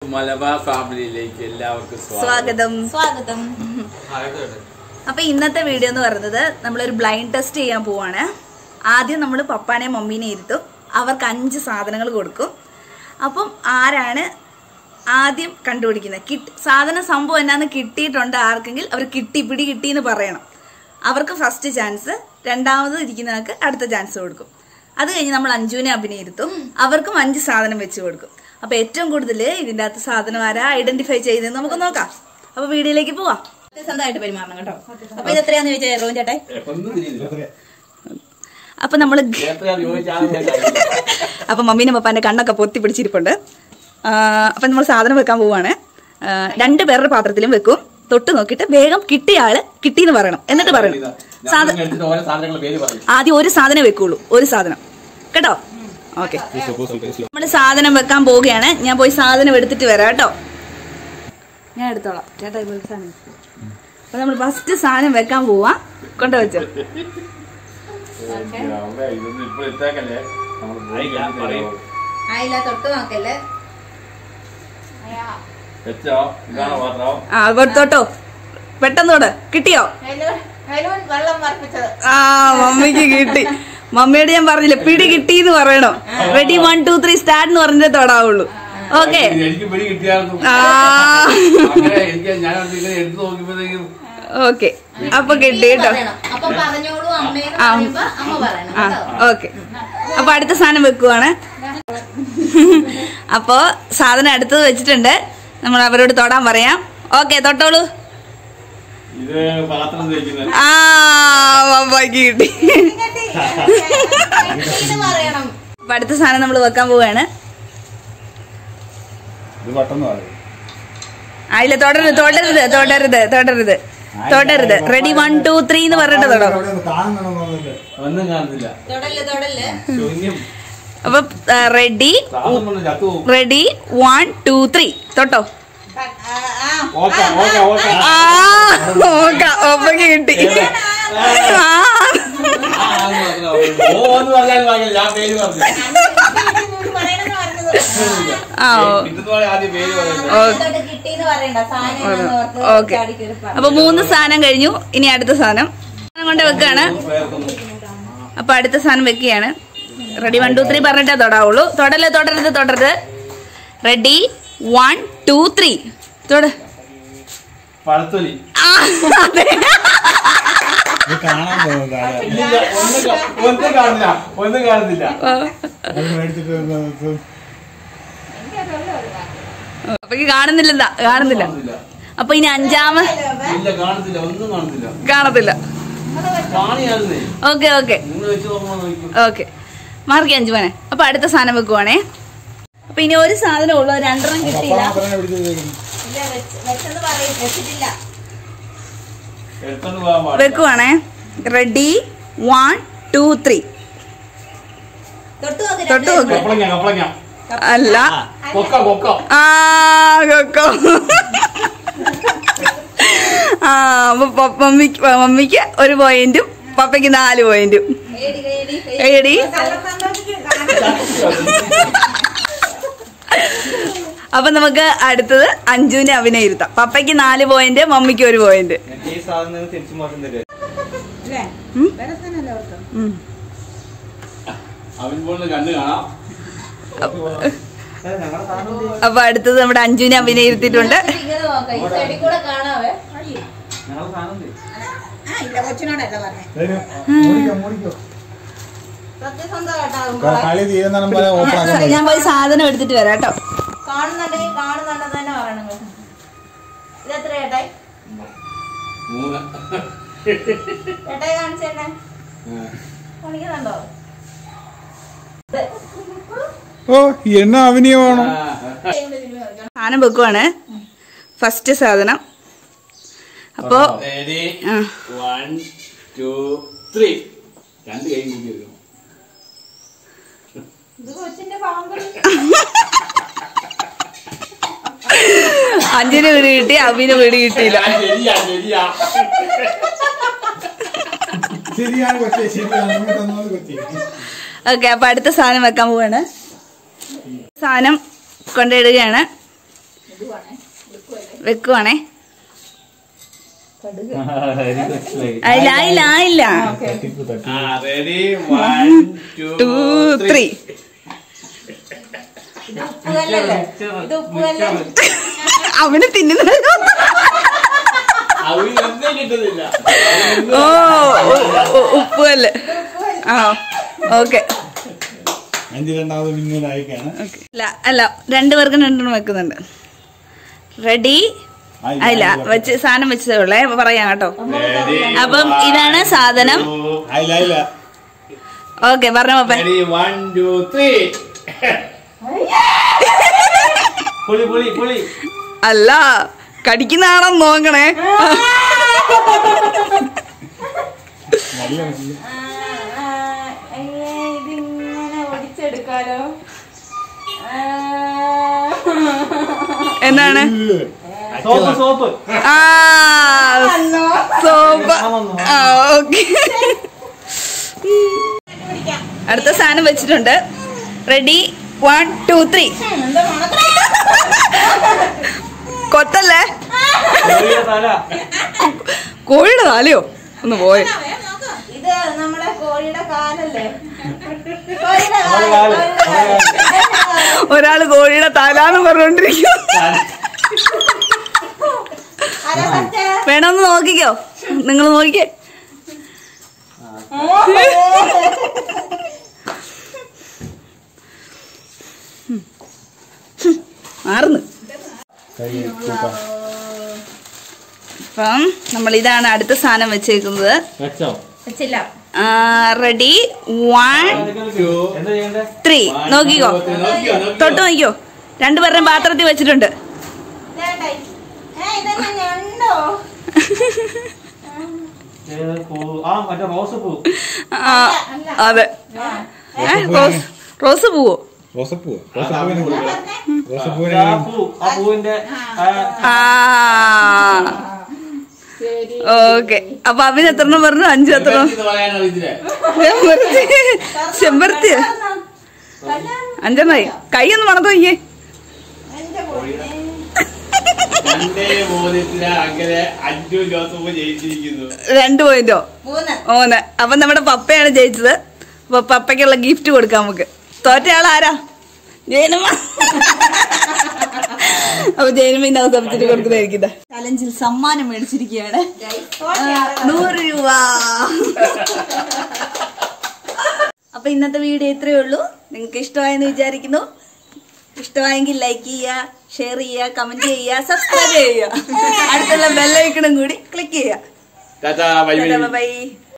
മലബാർ ഫാമിലിയിലേക്ക് എല്ലാവർക്കും സ്വാഗതം സ്വാഗതം സ്വാഗതം അപ്പൊ ഇന്നത്തെ വീഡിയോ എന്ന് പറയുന്നത് നമ്മളൊരു ബ്ലൈൻഡ് ടെസ്റ്റ് ചെയ്യാൻ പോവാണ് ആദ്യം നമ്മൾ പപ്പാനെയും മമ്മീനെ ഇരുത്തും അവർക്ക് അഞ്ച് സാധനങ്ങൾ കൊടുക്കും അപ്പം ആരാണ് ആദ്യം കണ്ടുപിടിക്കുന്നത് കിട്ടി സാധന സംഭവം എന്നാന്ന് കിട്ടിയിട്ടുണ്ട് ആർക്കെങ്കിൽ അവർ കിട്ടി പിടി കിട്ടി എന്ന് പറയണം അവർക്ക് ഫസ്റ്റ് ചാൻസ് രണ്ടാമത് ഇരിക്കുന്നവർക്ക് അടുത്ത ചാൻസ് കൊടുക്കും അത് കഴിഞ്ഞ് നമ്മൾ അഞ്ജുവിനെ അഭിനയിരുത്തും അവർക്കും അഞ്ച് സാധനം വെച്ച് കൊടുക്കും അപ്പൊ ഏറ്റവും കൂടുതൽ ഇതിൻ്റെ അകത്ത് സാധനം ആരാ ഐഡന്റിഫൈ ചെയ്തെന്ന് നമുക്ക് നോക്കാം അപ്പൊ വീഡിയോയിലേക്ക് പോവാം സത്യസന്ധമായിട്ട് പെരുമാറണം കേട്ടോ അപ്പൊ ഇത് എത്രയാന്ന് ചോദിച്ചാൽ റോൻ ചേട്ടാ ഒന്നും തിരിയില്ല അപ്പൊ നമ്മള് എത്രയാണ് ചോദിച്ചാൽ അപ്പൊ മമ്മീനെ പപ്പാന്റെ കണ്ണൊക്കെ പൊത്തി പിടിച്ചിരിപ്പുണ്ട് ആ, അപ്പൊ നമ്മൾ സാധനം വെക്കാൻ പോവാണ് ആ, രണ്ട് പേരുടെ പാത്രത്തിലും വെക്കും തൊട്ട് നോക്കിയിട്ട് വേഗം കിട്ടിയ ആള് കിട്ടിയെന്ന് പറയണം എന്നിട്ട് പറയണം സാധ- എടുത്തിട്ട് ഓരോ സാധനങ്ങളുടെ പേര് പറയും ആദ്യം ഒരു സാധനം വെക്കുള്ളൂ ഒരു സാധനം കേട്ടോ ഓക്കെ നമ്മൾ സാധനം വെക്കാൻ പോവുകയാണ് ഞാൻ പോയി സാധനം എടുത്തിട്ട് വരാം കേട്ടോ ഞാൻ എടുത്തോളാം ചേട്ടാ ഇപ്പോൾ സാധനം അപ്പൊ നമ്മൾ ഫസ്റ്റ് സാധനം വെക്കാൻ പോവാ കൊണ്ടുവച്ചോ ഇതൊന്നും ഇപ്പോൾ എത്തേക്കല്ലേ നമ്മൾ ആയില്ല തൊട്ട് നോക്കല്ലേ വെച്ചോ ഇതാണോ പാത്രം ആ കൊടുത്തോട്ടോ പെട്ടെന്ന് തൊട് കിട്ടിയോ വെള്ളം വർപ്പിച്ചത് ആ മമ്മിക്ക് കിട്ടി മമ്മിയോട് ഞാൻ പറഞ്ഞില്ലേ പിടി കിട്ടി എന്ന് പറയണോ ready one two three start എന്ന് പറഞ്ഞിട്ടേ തൊടാവുള്ളൂ ഓക്കെ എനിക്ക് പിടി കിട്ടിയായിരുന്നു ആ അങ്ങനെ എനിക്ക് ഞാൻ ഇങ്ങനെ എടുത്തു നോക്കിയപ്പോഴത്തേക്കും ഓക്കെ അപ്പൊ കിട്ടി കേട്ടോ അപ്പൊ പറഞ്ഞോളൂ അമ്മേന്ന് ആ. പറയുമ്പോ അമ്മ പറയണം ആ കേട്ടോ ഓക്കെ അപ്പൊ അടുത്ത സാധനം വെക്കുവാണ് അപ്പോ സാധനം അടുത്തത് വെച്ചിട്ടുണ്ട് നമ്മൾ അവരോട് തൊടാൻ പറയാം ഓക്കെ തൊട്ടോളൂ ഇത് പാത്രം തേക്കുന്നത് ആ മമ്മിക്ക് കിട്ടി ഇത് പറയണം അപ്പൊ അടുത്ത സാധനം നമ്മൾ വെക്കാൻ പോവാണ് ഇത് പെട്ടെന്ന് പറയും ആയില്ല തുടരുത് തുടരുത് തുടരുത് തുടരുത് തുടരുത് റെഡി വൺ ടു ത്രീ എന്ന് പറഞ്ഞിട്ട് തൊടാം കാണുന്നുണ്ടോ ഒന്നും കാണുന്നില്ല തൊടല് തൊടല് ശൂന്യം അപ്പൊ റെഡി ശ്വാസം കൊണ്ട് ചത്തു പോകും റെഡി വൺ ടു ത്രീ തൊട്ടോ ആ, ആ, ഓക്കെ ഓക്കെ ഓക്കെ ആ നോക്കാം ഒപ്പക്ക് കിട്ടി ആ ഓ എന്ന് പറഞ്ഞാൽ വാങ്ങില്ല ഞാൻ പേര് പറഞ്ഞു ഇത് പറയണമെന്ന് പറഞ്ഞത്. ആ ഓ- കിട്ടുന്ന ആദ്യം പേര് പറയുന്നത് ഓ- തൊട്ട് കിട്ടിയെന്ന് പറയണ്ട സാധനം എന്നാന്ന് ഓർത്ത് ഓക്കെ ചാടിക്കേറി പറ. അപ്പൊ മൂന്ന് സാധനം കഴിഞ്ഞു ഇനി അടുത്ത സാധനം സാധനം കൊണ്ട് വെക്കാണ് പേർക്കൊന്നും അപ്പൊ അടുത്ത സാധനം വെക്കുകയാണ് റെഡി വൺ ടു ത്രീ പറഞ്ഞിട്ടേ തൊടാവുള്ളൂ തൊടല് തുടരുത് തുടരുത് റെഡി വൺ ടു ത്രീ തൊട് പഴത്തൊലി ആ, അതെ. ഇത് കാണാൻ പോകുന്നത് ആരാ? ഇല്ല, ഒന്നും കാ- ഒന്നും കാണില്ല ഒന്നും കാണുന്നില്ല ഓ. അത് മേടിച്ചിട്ട് വന്ന് അപ്പൊ ഈ കാണുന്നില്ല കാണുന്നില്ല കാണുന്നില്ല അപ്പൊ ഇനി അഞ്ചാമത് ഇല്ല കാണുന്നില്ല ഒന്നും കാണുന്നില്ല കാണത്തില്ല കാണിയായിരുന്നേ ഓക്കെ ഓക്കെ നിങ്ങൾ വെച്ച് നോക്കുമ്പോ നോക്കും ഓക്കെ മാർക്ക് അഞ്ചു മോനെ അപ്പൊ അടുത്ത സാധനം വെക്കുവാണേ അപ്പൊ ഇനി ഒരു സാധനം ഉള്ളു രണ്ടെണ്ണം കിട്ടിയില്ല മാത്രമേ പിടിച്ചു വെച്ചേക്കുന്നു. ഇല്ല, വെച്ച്- വെച്ചെന്ന് പറയും വെച്ചിട്ടില്ല എടുത്തോണ്ട് പോകാൻ പാടില്ല വെക്കുവാണേ റെഡി വൺ ടു ത്രീ തൊട്ട് നോക്ക് തൊട്ട് നോക്ക് കപ്പളങ്ങ കപ്പളങ്ങ അല്ല കൊക്ക കൊക്ക ആ കൊക്കോ ആ അപ്പൊ പ- മമ്മിക്ക് മമ്മിക്ക് ഒരു പോയിന്റും പപ്പയ്ക്ക് നാല് പോയിന്റും ഏടി, ഏടി, ഏടി. ഏടി കള്ളം സന്തോഷിക്കും. കാണാൻ അപ്പൊ നമുക്ക് അടുത്തത് അഞ്ജുവിനെ അഭിനയിരുത്താം പപ്പയ്ക്ക് നാല് പോയിന്റ് മമ്മിക്ക് ഒരു പോയിന്റ് ഈ സാധനം തിരിച്ചു മാറ്റം തരും ഇല്ലേ? ഉം. വേറെ സാധനമല്ലേ ഓർത്തോ? ഉം. അവൻ പോലെ കണ്ണു കാണാം അപ്പൊ അടുത്തത് നമ്മുടെ അഞ്ജുവിനെ അഭിനയിരുത്തിയിട്ടുണ്ട് ഇങ്ങനെ നോക്കാം. ഈ സൈഡിൽ കൂടെ കാണാവേ അയ്യോ. ഞങ്ങളെ സാധനം ആ, ഇല്ല, കൊച്ചിനോടല്ല പറഞ്ഞേ. ഇതിന് മൂടിക്കോ, മൂടിക്കോ. സത്യസന്ധമായിട്ടാകുമ്പോ കളി തീരുന്നിടം വരെ ഓപ്പൺ ആക്കാൻ പറ്റും. ഞാൻ പോയി സാധനം എടുത്തിട്ട് വരാം കേട്ടോ കാണുന്നുണ്ടെങ്കിൽ കാണുന്നുണ്ടെന്ന് തന്നെ പറയണം കേട്ടോ. ഇത് എത്ര ചേട്ടായി മൂന്ന് ചേട്ടായി കാണിച്ചേട്ടെ കാണിക്കുന്നുണ്ടോ ഇത്. ഓ എന്നാ അഭിനയമാണോ സാധനം വെക്കുവാണ് ഫസ്റ്റ് സാധനം അപ്പോ റെഡി ആ, വൺ ടു ത്രീ രണ്ട് കൈ കൂട്ടി എടുക്കണം ഇത് കൊച്ചിന്റെ പാമ്പ് അഞ്ജുന് വീട് കിട്ടി അഭിന് വീട് കിട്ടിയില്ല ആ, ശരിയാ ശരിയാ ശരിയാണ് കൊച്ചേ ശരിയാണ് നിങ്ങൾ തന്നത് കൊച്ചേ ഓക്കെ അപ്പൊ അടുത്ത സാധനം വെക്കാൻ പോവാണ് സാധനം കൊണ്ടിടുകയാണ് വെക്കുവാണേ ആയില്ല ആയില്ല ആയില്ല റെഡി വൺ ടു ത്രീ ഇത് ഉപ്പുകല്ലല്ലേ ഇത് ഉപ്പുകല്ലേ അവന് തിന്നുന്നത് അവനൊന്നും കിട്ടുന്നില്ല ഓ ഉപ്പ് അല്ലേ ആ ഓക്കെ അഞ്ച് രണ്ടാമത് പിന്നീട് അയക്കാണ് അല്ല അല്ല രണ്ടുപേർക്കും രണ്ടെണ്ണം വെക്കുന്നുണ്ട് റെഡി അല്ല വെച്ച് സാധനം വെച്ചതേ ഉള്ളേ അപ്പൊ പറയാം കേട്ടോ അപ്പം ഇതാണ് സാധനം ആയില്ല ആയില്ല ഓക്കെ പറഞ്ഞ പപ്പ റെഡി വൺ ടു ത്രീ പുളി പുളി പുളി അല്ല കടിക്കുന്നതാണെന്ന് നോക്കണേ നല്ല മതി. ആ, ആ, അയ്യേ, ഇതിങ്ങനെ ഒടിച്ചെടുക്കാലോ ആ. എന്താണ് സോപ്പ് സോപ്പ് ആ സോപ്പ് ആ ഓക്കെ അടുത്ത സാധനം വെച്ചിട്ടുണ്ട് റെഡി വൺ ടു ത്രീ ഉം, എന്താ മണക്കണേ? കൊത്തല്ലേ തല കോഴിയുടെ താലയോ ഒന്ന് പോയി ഇത് നമ്മുടെ കോഴിയുടെ കാലല്ലേ കോഴിയുടെ കാല്, കാല്, കോഴിയുടെ കാല്. ഒരാള് കോഴിയുടെ തലാന്ന് പറഞ്ഞോണ്ടിരിക്കും ആരാ ഫസ്റ്റ്? വേണമെന്ന് നോക്കിക്കോ നിങ്ങൾ നോക്കിക്കേ മാറുന്നു കൈ തൂക്കാം. അപ്പം നമ്മൾ ഇതാണ് അടുത്ത സാധനം വെച്ചേക്കുന്നത് വെച്ചോ വെച്ചില്ല റെഡി വൺ എന്താ ചെയ്യണ്ടേ ത്രീ നോക്കിക്കോ തൊട്ട് നോക്കിക്കോ രണ്ടുപേരുടെയും പാത്രത്തിൽ വെച്ചിട്ടുണ്ട് ഇതേണ്ടായി. ഏ, ഇതെന്നാ ഞണ്ടോ ഏത് പൂ ആ മറ്റേ റോസ് പൂ ആ, അതെ ഏ, റോസ് റോസ് പൂവോ റോസപ്പൂ റോസപ്പൂവിനെ റോസപ്പൂവിനെ ആ പൂ ആ പൂവിന്റെ ആ, ആ ശരി ഓക്കെ അപ്പൊ അവന് എത്രണ്ണം പറഞ്ഞു അഞ്ചു എത്രണ്ണം പറയാനോ ഇതിലെ ചെമ്പരത്തി ചെമ്പരത്തി അഞ്ചെണ്ണായി കൈ ഒന്ന് മണത്ത് നോക്കിയേ എന്റെ കോഴിനെ രണ്ടേ ബോധ്യത്തില് അങ്ങനെ അഞ്ചു ജോസഫ് ജയിച്ചിരിക്കുന്നു രണ്ട് പോയിന്റോ മൂന്ന് മൂന്ന് അപ്പൊ നമ്മുടെ പപ്പയാണ് ജയിച്ചത് അപ്പൊ പപ്പയ്ക്കുള്ള ഗിഫ്റ്റ് കൊടുക്കാം നമുക്ക് തോറ്റയാൾ ആരാ ജയനമ്മ അപ്പൊ ജയനമ്മ അവതരിച്ചിട്ട് കൊടുക്കുന്നതായിരിക്കും ചലഞ്ചിൽ സമ്മാനം മേടിച്ചിരിക്കുകയാണ് നൂറ് രൂപ അപ്പൊ ഇന്നത്തെ വീഡിയോ ഇത്രയേ ഉള്ളൂ നിങ്ങൾക്ക് ഇഷ്ടമായെന്ന് വിചാരിക്കുന്നു ഇഷ്ടമായെങ്കിൽ ലൈക്ക് ചെയ്യുക ഷെയർ ചെയ്യുക കമന്റ് ചെയ്യുക സബ്സ്ക്രൈബ് ചെയ്യുക അടുത്തുള്ള ബെല്ലൈക്കണും കൂടി ക്ലിക്ക് ചെയ്യുക ടാറ്റാ ബൈ ബൈ ബൈ